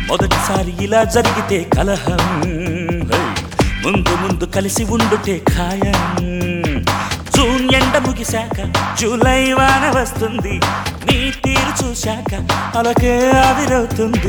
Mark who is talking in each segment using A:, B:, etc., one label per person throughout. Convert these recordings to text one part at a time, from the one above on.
A: మొదటిసారి ఇలా జరిగితే కలహం హై! ముందు ముందు కలిసి ఉండుటే ఖాయం జూన్ ఎండ ముగిశాక జూలై వాన వస్తుంది నీ తీరు చూశాక అలకే ఆవిరవుతుంది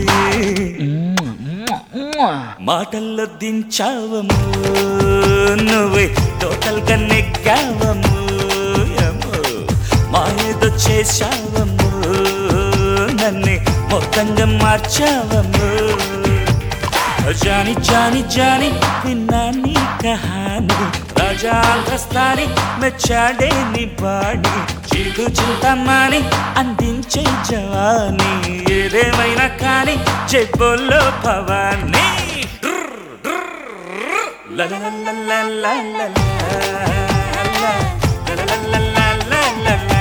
A: మాటల్లో దించావము నువ్వే టోటల్ గా నెగ్గావము ఏమో, మాయేదో చేశావము నన్నే మొత్తంగా మార్చావము జాని జాని జాని విన్నా నీ కహాని రాజా అంతస్తాని మెచ్చాడే నీ బాడి చీకు చింతమాని అందించే జవాని ఏదేమైనా కానీ చెప్పోల్లో భవాని ల ల ల ల ల ల ల ల ల ల ల ల ల ల ల ల